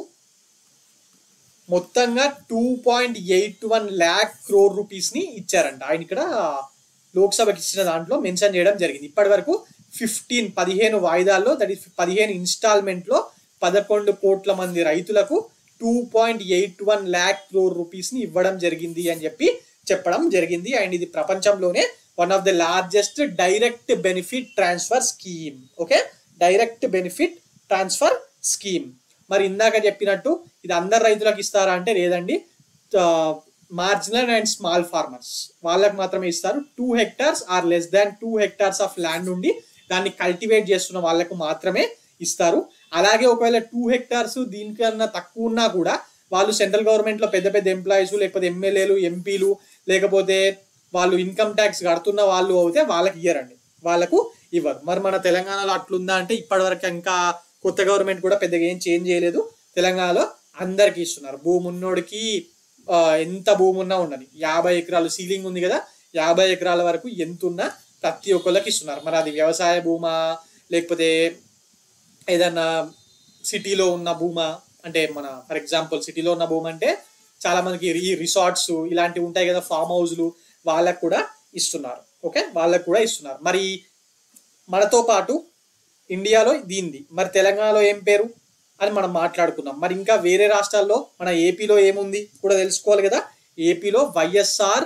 మొత్తంగా two point eight one lakh crore rupees ని ఇచ్చారంట ఆయన ఇక్కడ లోక్సభకి ఇచ్చిన దాంట్లో మెన్షన్ చేయడం జరిగింది ఇప్పటి వరకు ఫిఫ్టీన్ పదిహేను వాయిదాల్లో దట్ ఈస్ పదిహేను ఇన్స్టాల్మెంట్ లో పదకొండు కోట్ల మంది రైతులకు two point eight one lakh crore rupees ని ఇవ్వడం జరిగింది అని చెప్పి చెప్పడం జరిగింది అండ్ ఇది ప్రపంచంలోనే one of the largest direct benefit transfer scheme okay direct benefit transfer scheme మరి ఇందాక చెప్పినట్టు ఇది అందరు రైతులకు ఇస్తారా అంటే లేదండి మార్జినల్ అండ్ స్మాల్ ఫార్మర్స్ వాళ్ళకి మాత్రమే ఇస్తారు two hectares or less than two hectares of land ఉండి దాన్ని కల్టివేట్ చేస్తున్న వాళ్ళకు మాత్రమే ఇస్తారు అలాగే ఒకవేళ టూ హెక్టార్స్ దీనికన్నా తక్కువ ఉన్నా కూడా వాళ్ళు సెంట్రల్ గవర్నమెంట్ లో పెద్ద పెద్ద ఎంప్లాయీస్ లేకపోతే ఎమ్మెల్యేలు ఎంపీలు లేకపోతే వాళ్ళు ఇన్కమ్ ట్యాక్స్ కడుతున్న వాళ్ళు అయితే వాళ్ళకి ఇయ్యరండి వాళ్ళకు ఇవ్వరు మరి మన తెలంగాణలో అట్లుందా అంటే ఇప్పటివరకు ఇంకా కొత్త గవర్నమెంట్ కూడా పెద్దగా ఏం చేంజ్ చేయలేదు తెలంగాణలో అందరికి ఇస్తున్నారు భూమి ఉన్నోడికి ఆ, ఎంత భూమి ఉన్నా ఉండని యాభై ఎకరాలు సీలింగ్ ఉంది కదా యాభై ఎకరాల వరకు ఎంత ఉన్నా ప్రతి ఒక్కళ్ళకి ఇస్తున్నారు మరి అది వ్యవసాయ భూమా లేకపోతే ఏదన్నా సిటీలో ఉన్న భూమా అంటే మన ఫర్ ఎగ్జాంపుల్ సిటీలో ఉన్న భూమి అంటే చాలా మందికి ఈ రిసార్ట్స్ ఇలాంటివి ఉంటాయి కదా ఫామ్ హౌస్లు వాళ్ళకు కూడా ఇస్తున్నారు ఓకే వాళ్ళకు కూడా ఇస్తున్నారు మరి మనతో పాటు ఇండియాలో దీంది మరి తెలంగాణలో ఏం పేరు అని మనం మాట్లాడుకుందాం మరి ఇంకా వేరే రాష్ట్రాల్లో మన ఏపీలో ఏముంది కూడా తెలుసుకోవాలి కదా ఏపీలో వైఎస్ఆర్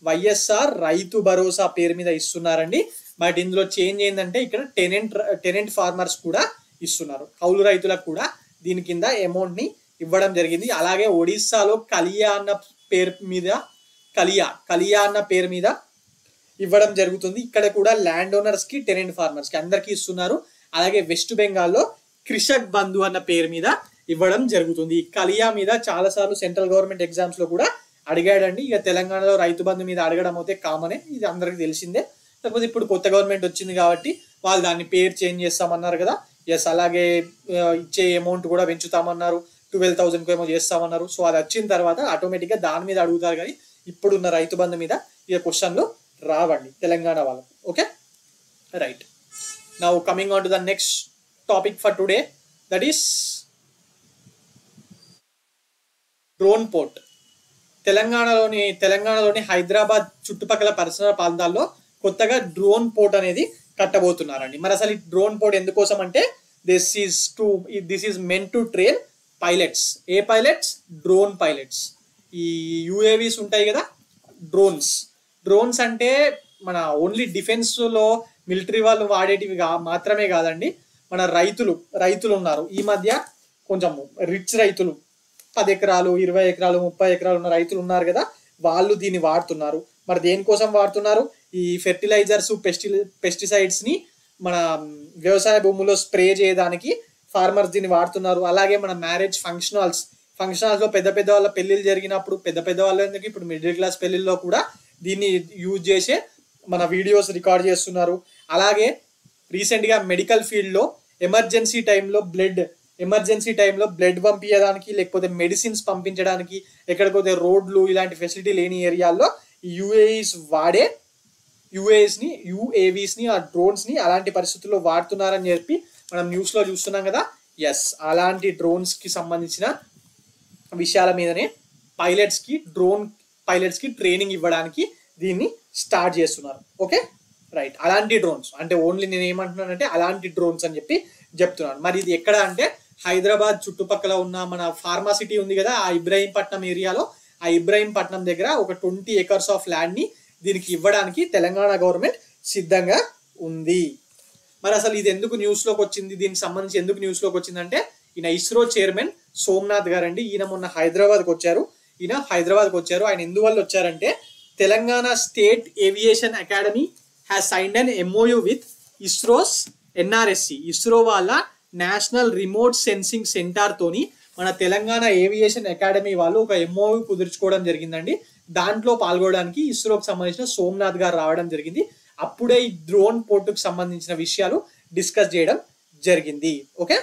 వైఎస్ఆర్ రైతు భరోసా పేరు మీద ఇస్తున్నారండి బట్ ఇందులో చేంజ్ ఏంటంటే ఇక్కడ టెనెంట్ టెనెంట్ ఫార్మర్స్ కూడా ఇస్తున్నారు కౌలు రైతులకు కూడా దీని కింద అమౌంట్ ని ఇవ్వడం జరిగింది అలాగే ఒడిస్సాలో కలియా అన్న పేరు మీద కలియా కలియా అన్న పేరు మీద ఇవ్వడం జరుగుతుంది ఇక్కడ కూడా ల్యాండ్ ఓనర్స్ కి టెనెంట్ ఫార్మర్స్ కి అందరికీ ఇస్తున్నారు అలాగే వెస్ట్ బెంగాల్లో కృషక్ బంధు అన్న పేరు మీద ఇవ్వడం జరుగుతుంది ఈ కలియా మీద చాలా సార్లు సెంట్రల్ గవర్నమెంట్ ఎగ్జామ్స్ లో కూడా అడిగాడండి ఇక తెలంగాణలో రైతు బంధు మీద అడగడం అయితే కామనే ఇది అందరికి తెలిసిందే కాకపోతే ఇప్పుడు కొత్త గవర్నమెంట్ వచ్చింది కాబట్టి వాళ్ళు దాన్ని పేరు చేంజ్ చేస్తామన్నారు కదా ఎస్ అలాగే ఆ, ఇచ్చే అమౌంట్ కూడా పెంచుతామన్నారు ట్వెల్వ్ థౌసండ్ ఏమో చేస్తామన్నారు సో అది వచ్చిన తర్వాత ఆటోమేటిక్ గా దాని మీద అడుగుతారు కానీ ఇప్పుడున్న రైతు బంధు మీద ఇక క్వశ్చన్లు రావండి తెలంగాణ వాళ్ళకు okay right now coming on to the next topic for today that is drone port తెలంగాణలోని తెలంగాణలోని హైదరాబాద్ చుట్టుపక్కల పరిసర ప్రాంతాల్లో కొత్తగా డ్రోన్ పోర్ట్ అనేది కట్టబోతున్నారండి మరి అసలు ఈ డ్రోన్ పోర్ట్ ఎందుకోసం అంటే this is to this is meant to train pilots a pilots drone pilots ఈ యుఏవిస్ ఉంటాయి కదా డ్రోన్స్ డ్రోన్స్ అంటే మన ఓన్లీ డిఫెన్స్ లో మిలిటరీ వాళ్ళు వాడేటివి కా- మాత్రమే కాదండి మన రైతులు రైతులు ఉన్నారు ఈ మధ్య కొంచెం రిచ్ రైతులు పది ఎకరాలు ఇరవై ఎకరాలు ముప్పై ఎకరాలు ఉన్న రైతులు ఉన్నారు కదా వాళ్ళు దీన్ని వాడుతున్నారు మరి దేనికోసం వాడుతున్నారు ఈ ఫెర్టిలైజర్స్ పెస్టి పెస్టిసైడ్స్ ని మన వ్యవసాయ భూముల్లో స్ప్రే చేయడానికి ఫార్మర్స్ దీన్ని వాడుతున్నారు అలాగే మన marriage function halls function halls లో పెద్ద పెద్ద వాళ్ళ పెళ్లిళ్ళు జరిగినప్పుడు పెద్ద పెద్ద వాళ్ళ ఎందుకు ఇప్పుడు మిడిల్ క్లాస్ పెళ్లిల్లో కూడా దీన్ని యూజ్ చేసే మన వీడియోస్ రికార్డ్ చేస్తున్నారు అలాగే రీసెంట్ గా మెడికల్ ఫీల్డ్ లో ఎమర్జెన్సీ టైంలో బ్లడ్ ఎమర్జెన్సీ టైంలో బ్లడ్ పంపించడానికి లేకపోతే మెడిసిన్స్ పంపించడానికి ఎక్కడిపోతే రోడ్లు ఇలాంటి ఫెసిలిటీ లేని ఏరియాల్లో యుఏఈస్ వాడే యుఏఎస్ ని యుఏవిస్ ని ఆ డ్రోన్స్ ని అలాంటి పరిస్థితుల్లో వాడుతున్నారని చెప్పి మనం న్యూస్ లో చూస్తున్నాం కదా ఎస్ అలాంటి డ్రోన్స్ కి సంబంధించిన విషయాల మీదనే పైలట్స్ కి డ్రోన్ పైలట్స్ కి ట్రైనింగ్ ఇవ్వడానికి దీన్ని స్టార్ట్ చేస్తున్నారు ఓకే రైట్ అలాంటి డ్రోన్స్ అంటే ఓన్లీ నేను ఏమంటున్నానంటే అలాంటి డ్రోన్స్ అని చెప్పి చెప్తున్నాను మరి ఇది ఎక్కడ అంటే హైదరాబాద్ చుట్టుపక్కల ఉన్న మన ఫార్మాసిటీ ఉంది కదా ఆ ఇబ్రాహీంపట్నం ఏరియాలో ఆ ఇబ్రాహీంపట్నం దగ్గర ఒక ట్వంటీ ఏకర్స్ ఆఫ్ ల్యాండ్ ని దీనికి ఇవ్వడానికి తెలంగాణ గవర్నమెంట్ సిద్ధంగా ఉంది మరి అసలు ఇది ఎందుకు న్యూస్ లోకి వచ్చింది దీనికి సంబంధించి ఎందుకు న్యూస్ లోకి వచ్చిందంటే ఈయన ఇస్రో చైర్మన్ సోమనాథ్ గారండి ఈయన మొన్న హైదరాబాద్కి వచ్చారు ఈయన హైదరాబాద్కి వచ్చారు ఆయన ఎందువల్ల వచ్చారంటే Telangana state aviation academy has signed an MoU with ISRO's NRSC ISRO వాళ్ళ నేషనల్ రిమోట్ సెన్సింగ్ సెంటర్ తోని మన తెలంగాణ ఏవియేషన్ అకాడమీ వాళ్ళు ఒక ఎంఓయూ కుదుర్చుకోవడం జరిగిందండి దాంట్లో పాల్గొనడానికి ఇస్రోకి సంబంధించిన సోమనాథ్ గారు రావడం జరిగింది అప్పుడే ఈ డ్రోన్ పోర్టుకు సంబంధించిన విషయాలు డిస్కస్ చేయడం జరిగింది ఓకే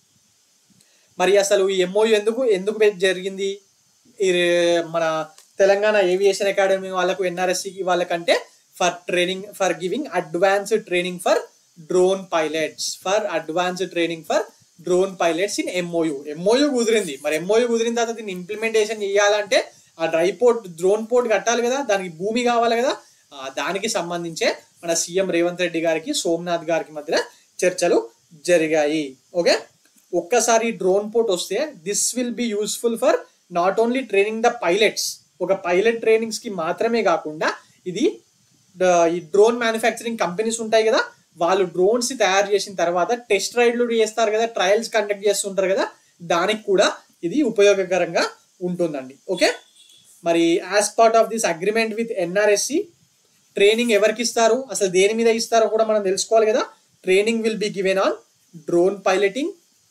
మరి అసలు ఈ ఎంఓయూ ఎందుకు ఎందుకు పె- జరిగింది ఈ రే- మన తెలంగాణ ఏవియేషన్ అకాడమీ వాళ్ళకు ఎన్ఆర్ఎస్సి వాళ్ళకంటే for training for giving advanced training for drone pilots for advanced training for drone pilots in MoU MoU కుదిరింది మరి ఎంఓయూ కుదిరిన తర్వాత దీన్ని ఇంప్లిమెంటేషన్ చేయాలంటే ఆ డ్రై పోర్ట్ డ్రోన్ పోర్ట్ కట్టాలి కదా దానికి భూమి కావాలి కదా ఆ దానికి సంబంధించే మన సీఎం రేవంత్ రెడ్డి గారికి సోమనాథ్ గారికి మధ్య చర్చలు జరిగాయి ఓకే ఒక్కసారి డ్రోన్ పోర్ట్ వస్తే this will be useful for not only training the pilots ఒక పైలట్ ట్రైనింగ్స్ కి మాత్రమే కాకుండా ఇది ద- ఈ డ్రోన్ మ్యానుఫ్యాక్చరింగ్ కంపెనీస్ ఉంటాయి కదా వాళ్ళు డ్రోన్స్ ని తయారు చేసిన తర్వాత టెస్ట్ రైడ్లు చేస్తారు కదా ట్రయల్స్ కండక్ట్ చేస్తుంటారు కదా దానికి కూడా ఇది ఉపయోగకరంగా ఉంటుందండి ఓకే మరి as part of this agreement with NRSC training ఎవరికి ఇస్తారు అసలు దేని మీద ఇస్తారో కూడా మనం తెలుసుకోవాలి కదా training will be given on drone piloting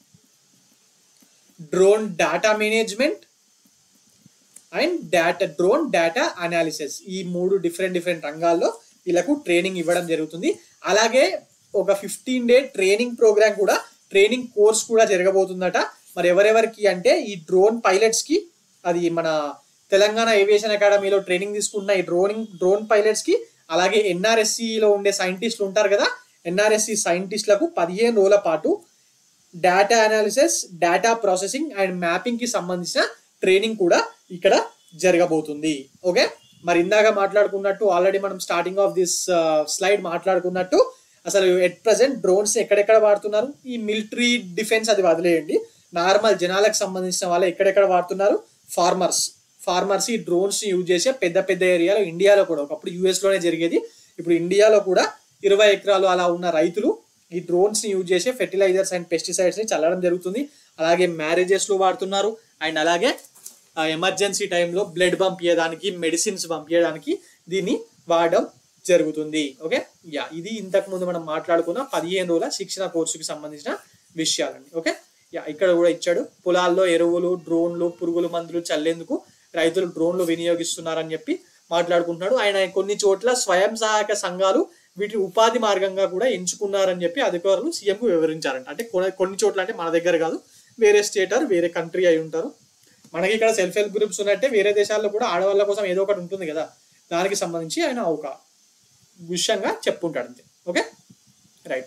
drone data management and data drone data analysis ఈ మూడు డిఫరెంట్ డిఫరెంట్ రంగాల్లో వీళ్ళకు ట్రైనింగ్ ఇవ్వడం జరుగుతుంది అలాగే ఒక ఫిఫ్టీన్ డే ట్రైనింగ్ ప్రోగ్రామ్ కూడా ట్రైనింగ్ కోర్స్ కూడా జరగబోతుందట మరి ఎవరెవరికి అంటే ఈ డ్రోన్ పైలట్స్ కి అది మన తెలంగాణ ఏవియేషన్ అకాడమీలో ట్రైనింగ్ తీసుకున్న ఈ డ్రోనింగ్ డ్రోన్ పైలట్స్ కి అలాగే NRSC లో ఉండే సైంటిస్టులు ఉంటారు కదా ఎన్ఆర్ఎస్సి సైంటిస్టులకు పదిహేను రోజుల పాటు data analysis data processing and mapping కి సంబంధించిన ట్రైనింగ్ కూడా ఇక్కడ జరగబోతుంది ఓకే మరి ఇందాక మాట్లాడుకున్నట్టు ఆల్రెడీ మనం స్టార్టింగ్ ఆఫ్ దిస్ స్లైడ్ మాట్లాడుకున్నట్టు అసలు ఎట్ ప్రజెంట్ డ్రోన్స్ ఎక్కడెక్కడ వాడుతున్నారు ఈ మిలిటరీ డిఫెన్స్ అది వదిలేయండి నార్మల్ జనాలకు సంబంధించిన వాళ్ళు ఎక్కడెక్కడ వాడుతున్నారు ఫార్మర్స్ ఫార్మర్స్ ఈ డ్రోన్స్ యూజ్ చేసే పెద్ద పెద్ద ఏరియాలో ఇండియాలో కూడా ఒకప్పుడు యుఎస్ లోనే జరిగేది ఇప్పుడు ఇండియాలో కూడా ఇరవై ఎకరాలు అలా ఉన్న రైతులు ఈ డ్రోన్స్ ని యూజ్ చేసే ఫెర్టిలైజర్స్ అండ్ పెస్టిసైడ్స్ ని చల్లడం జరుగుతుంది అలాగే మ్యారేజెస్ లో వాడుతున్నారు అండ్ అలాగే ఎమర్జెన్సీ టైంలో బ్లడ్ పంపించడానికి మెడిసిన్స్ పంపించడానికి దీన్ని వాడడం జరుగుతుంది ఓకే యా ఇది ఇంతకు ముందు మనం మాట్లాడుకున్న పదిహేను రోజుల శిక్షణ కోర్సుకి సంబంధించిన విషయాలండి ఓకే యా ఇక్కడ కూడా ఇచ్చాడు పొలాల్లో ఎరువులు డ్రోన్లు పురుగుల మందులు చల్లేందుకు రైతులు డ్రోన్లు వినియోగిస్తున్నారని చెప్పి మాట్లాడుకుంటున్నాడు ఆయన కొన్ని చోట్ల స్వయం సహాయక సంఘాలు వీటిని ఉపాధి మార్గంగా కూడా ఎంచుకున్నారని చెప్పి అధికారులు సీఎంకు వివరించారంట అంటే కొన్ని కొన్ని చోట్ల అంటే మన దగ్గర కాదు వేరే స్టేట్ ఆర్ వేరే కంట్రీ అయి ఉంటారు మనకి ఇక్కడ సెల్ఫ్ హెల్ప్ గ్రూప్స్ ఉన్నట్టే వేరే దేశాల్లో కూడా ఆడవాళ్ళ కోసం ఏదో ఒకటి ఉంటుంది కదా దానికి సంబంధించి ఆయన ఒక విషయంగా చెప్పుంటాడు అంతే okay right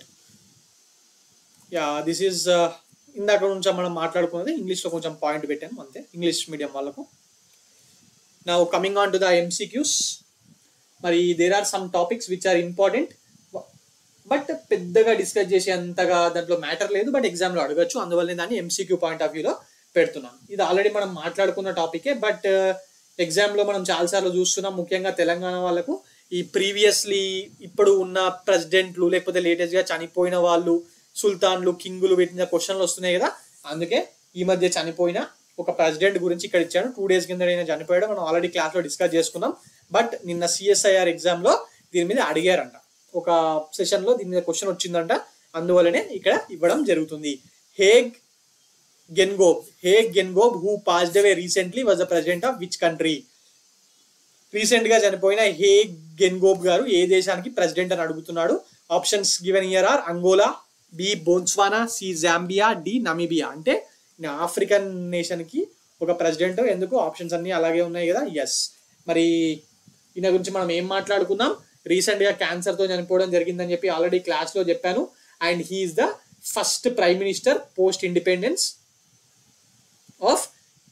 yeah this is ఇందాక నుంచి మనం మాట్లాడుకున్నది ఇంగ్లీష్లో కొంచెం పాయింట్ పెట్టాను అంతే ఇంగ్లీష్ మీడియం వాళ్ళకు now coming on to the MCQs మరి there are some topics which are important but పెద్దగా డిస్కస్ చేసే అంతగా దాంట్లో మ్యాటర్ లేదు బట్ ఎగ్జామ్లో అడగచ్చు అందువల్ల దాన్ని ఎంసీక్యూ పాయింట్ ఆఫ్ వ్యూలో పెడుతున్నాను ఇది ఆల్రెడీ మనం మాట్లాడుకున్న టాపికే బట్ ఎగ్జామ్లో మనం చాలాసార్లు చూస్తున్నాం ముఖ్యంగా తెలంగాణ వాళ్ళకు ఈ ప్రీవియస్లీ ఇప్పుడు ఉన్న ప్రెసిడెంట్లు లేకపోతే లేటెస్ట్గా చనిపోయిన వాళ్ళు సుల్తాన్లు కింగులు పెట్టిన క్వశ్చన్లు వస్తున్నాయి కదా అందుకే ఈ మధ్య చనిపోయిన ఒక ప్రెసిడెంట్ గురించి ఇక్కడ ఇచ్చాను టూ డేస్ కింద ఆయన చనిపోయాడు మనం ఆల్రెడీ క్లాస్లో డిస్కస్ చేసుకున్నాం బట్ నిన్న సిఎస్ఐఆర్ ఎగ్జామ్లో దీని మీద అడిగారంట ఒక సెషన్లో దీని మీద క్వశ్చన్ వచ్చిందంట అందువల్లనే ఇక్కడ ఇవ్వడం జరుగుతుంది Hage Geingob Hage Geingob who passed away recently was the president of which country recent గా చనిపోయిన హే గెన్గోబ్ గారు ఏ దేశానికి ప్రెసిడెంట్ అని అడుగుతున్నాడు options given here are Angola B Botswana C Zambia D Namibia అంటే ఆఫ్రికన్ నేషన్ కి ఒక ప్రెసిడెంట్ ఎందుకు ఆప్షన్స్ అన్ని అలాగే ఉన్నాయి కదా ఎస్ మరి ఈయన గురించి మనం ఏం మాట్లాడుకుందాం రీసెంట్ గా క్యాన్సర్ తో చనిపోవడం జరిగిందని చెప్పి ఆల్రెడీ క్లాస్ లో చెప్పాను and he is the first prime minister post independence of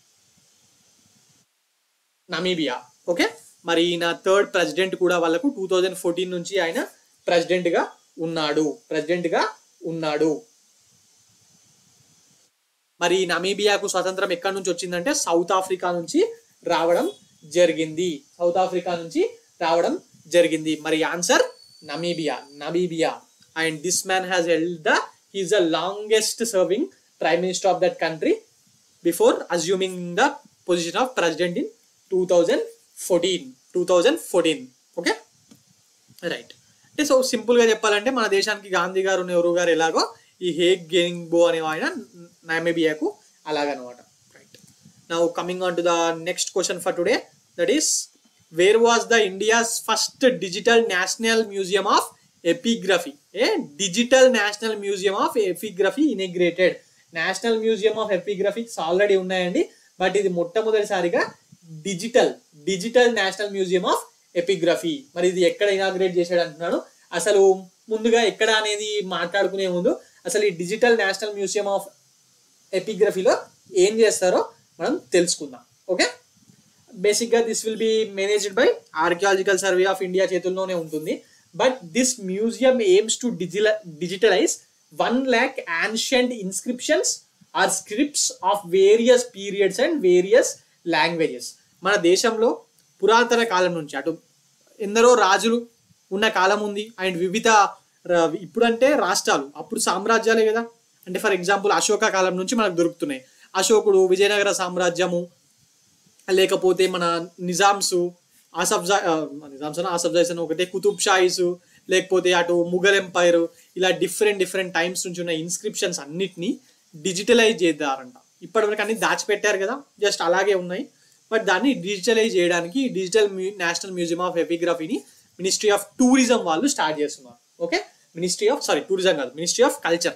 Namibia okay మరి ఈయన థర్డ్ ప్రెసిడెంట్ కూడా వాళ్ళకు టూ థౌజండ్ ఫోర్టీన్ నుంచి ఆయన ప్రెసిడెంట్ గా ఉన్నాడు ప్రెసిడెంట్ గా ఉన్నాడు మరి నమీబియాకు స్వతంత్రం ఎక్కడి నుంచి వచ్చిందంటే సౌత్ ఆఫ్రికా నుంచి రావడం జరిగింది సౌత్ ఆఫ్రికా నుంచి రావడం జరిగింది మరి answer Namibia Namibia and this man has held the his the longest serving prime minister of that country before assuming the position of president in two thousand fourteen two thousand fourteen okay right అంటే so సింపుల్గా చెప్పాలంటే మన దేశానికి గాంధీ గారు నెహ్రూ గారు ఎలాగో ఈ Hague గెనింగ్బో అనే ఆయన నైమేబియాకు అలాగనమాట right now coming on to the next question for today that is where was the India's first digital national museum of epigraphy a digital national museum of epigraphy integrated national museum of epigraphics already ఉన్నాయండి but ఇది మొట్టమొదటిసారిగా digital digital national museum of epigraphy మరి ఇది ఎక్కడ inaugurate చేశాడు అంటున్నాడు అసలు ముందుగా ఎక్కడ అనేది మాట్లాడుకునే ముందు అసలు ఈ డిజిటల్ నేషనల్ మ్యూజియం ఆఫ్ ఎపిగ్రఫీలో ఏం చేస్తారో మనం తెలుసుకుందాం ఓకే బేసిక్గా this will be managed by archaeological survey of India చేతుల్లోనే ఉంటుంది but this museum aims to డిజిల digitalise one lakh ancient inscriptions or scripts of various periods and various languages మన దేశంలో పురాతన కాలం నుంచి అటు ఎందరో రాజులు ఉన్న కాలం ఉంది అండ్ వివిధ ర- ఇప్పుడంటే రాష్ట్రాలు అప్పుడు సామ్రాజ్యాలే కదా అంటే ఫర్ ఎగ్జాంపుల్ అశోక కాలం నుంచి మనకు దొరుకుతున్నాయి అశోకుడు విజయనగర సామ్రాజ్యము లేకపోతే మన నిజామ్స్ ఆసఫ్జా ఆ, నిజామ్స్ అని ఆసఫ్జాయిస్ అని ఒకటే కుతుబ్ షాయిస్ లేకపోతే అటు ముఘల్ ఎంపైర్ ఇలా డిఫరెంట్ డిఫరెంట్ టైమ్స్ నుంచి ఉన్న ఇన్స్క్రిప్షన్స్ అన్నిటిని డిజిటలైజ్ చేద్దారంట ఇప్పటివరకు అన్ని దాచిపెట్టారు కదా జస్ట్ అలాగే ఉన్నాయి బట్ దాన్ని డిజిటలైజ్ చేయడానికి డిజిటల్ నేషనల్ మ్యూజియం ఆఫ్ ఎపిగ్రఫీని మినిస్ట్రీ ఆఫ్ టూరిజం వాళ్ళు స్టార్ట్ చేస్తున్నారు okay ministry of sorry tourism కాదు మినిస్ట్రీ ఆఫ్ కల్చర్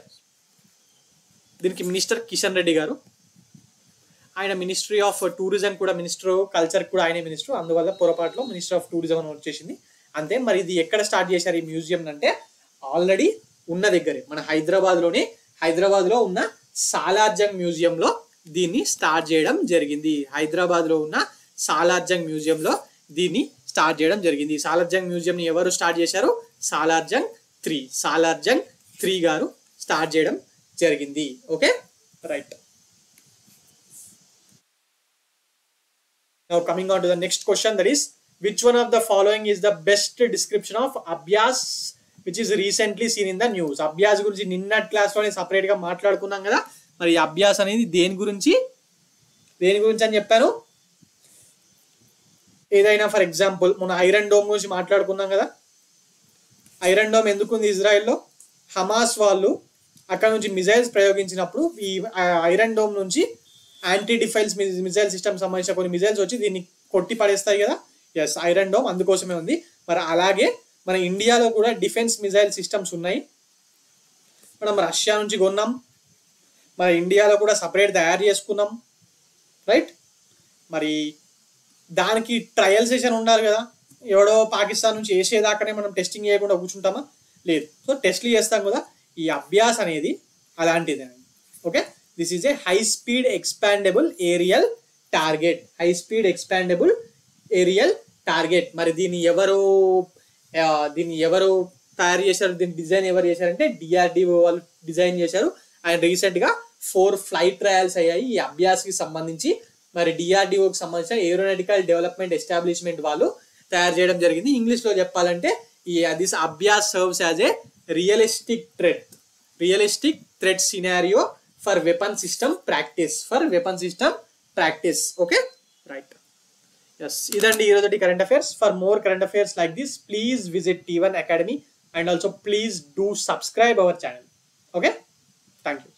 దీనికి మినిస్టర్ కిషన్ రెడ్డి గారు ఆయన మినిస్ట్రీ ఆఫ్ టూరిజం కూడా మినిస్టర్ కల్చర్ కూడా ఆయనే మినిస్టర్ అందువల్ల పొరపాటులో మినిస్టర్ ఆఫ్ టూరిజం అని వచ్చేసింది అంతే మరి ఇది ఎక్కడ స్టార్ట్ చేశారు ఈ మ్యూజియం అంటే ఆల్రెడీ ఉన్న దగ్గరే మన హైదరాబాద్ లోనే హైదరాబాద్ లో ఉన్న సాలార్జంగ్ మ్యూజియం లో దీన్ని స్టార్ట్ చేయడం జరిగింది హైదరాబాద్ లో ఉన్న సాలార్జంగ్ మ్యూజియం లో దీన్ని స్టార్ట్ చేయడం జరిగింది సాలార్జంగ్ మ్యూజియం ని ఎవరు స్టార్ట్ చేశారు Salar Jung three Salar Jung three garu start చేయడం జరిగింది okay right now coming on to the next question that is which one of the following is the best description of Abhyas which is recently seen in the news Abhyas గురించి నిన్న క్లాస్లోనే సపరేట్గా మాట్లాడుకున్నాం కదా మరి ఈ అభ్యాస్ అనేది దేని గురించి దేని గురించి అని చెప్పాను ఏదైనా ఫర్ ఎగ్జాంపుల్ మన ఐరన్ డోమ్ గురించి మాట్లాడుకున్నాం కదా ఐరన్ డోమ్ ఎందుకుంది ఇజ్రాయెల్లో హమాస్ వాళ్ళు అక్కడ నుంచి మిజైల్స్ ప్రయోగించినప్పుడు ఈ ఐరన్ డోమ్ నుంచి యాంటీ డిఫైల్స్ మిజైల్ సిస్టమ్ సంబంధించిన కొన్ని మిజైల్స్ వచ్చి దీన్ని కొట్టి పడేస్తాయి కదా ఎస్ ఐరన్ డోమ్ అందుకోసమే ఉంది మరి అలాగే మన ఇండియాలో కూడా డిఫెన్స్ మిజైల్ సిస్టమ్స్ ఉన్నాయి మనం రష్యా నుంచి కొన్నాం మన ఇండియాలో కూడా సపరేట్ తయారు చేసుకున్నాం రైట్ మరి దానికి ట్రయల్ సెషన్ ఉండాలి కదా ఎవడో పాకిస్తాన్ నుంచి వేసేదాకానే మనం టెస్టింగ్ చేయకుండా కూర్చుంటామా లేదు సో టెస్ట్లు చేస్తాం కదా ఈ అభ్యాస్ అనేది అలాంటిదే okay this is a high speed expendable aerial target high speed expendable aerial target మరి దీన్ని ఎవరు ఆ, దీన్ని ఎవరు తయారు చేశారు దీని డిజైన్ ఎవరు చేశారంటే డిఆర్డిఓ వాళ్ళు డిజైన్ చేశారు అండ్ రీసెంట్ గా ఫోర్ ఫ్లైట్ ట్రయల్స్ అయ్యాయి ఈ అభ్యాస్ కి సంబంధించి మరి డిఆర్డిఓకి సంబంధించిన ఏరోనాటికల్ డెవలప్మెంట్ ఎస్టాబ్లిష్మెంట్ వాళ్ళు తయారు చేయడం జరిగింది ఇంగ్లీష్ లో చెప్పాలంటే ఈ this Abhyas serves as a realistic threat realistic threat scenario for weapon system practice for weapon system practice okay right yes ఇదండి ఈరోజు current affairs for more current affairs like this please visit T one academy and also please do subscribe our channel okay thank you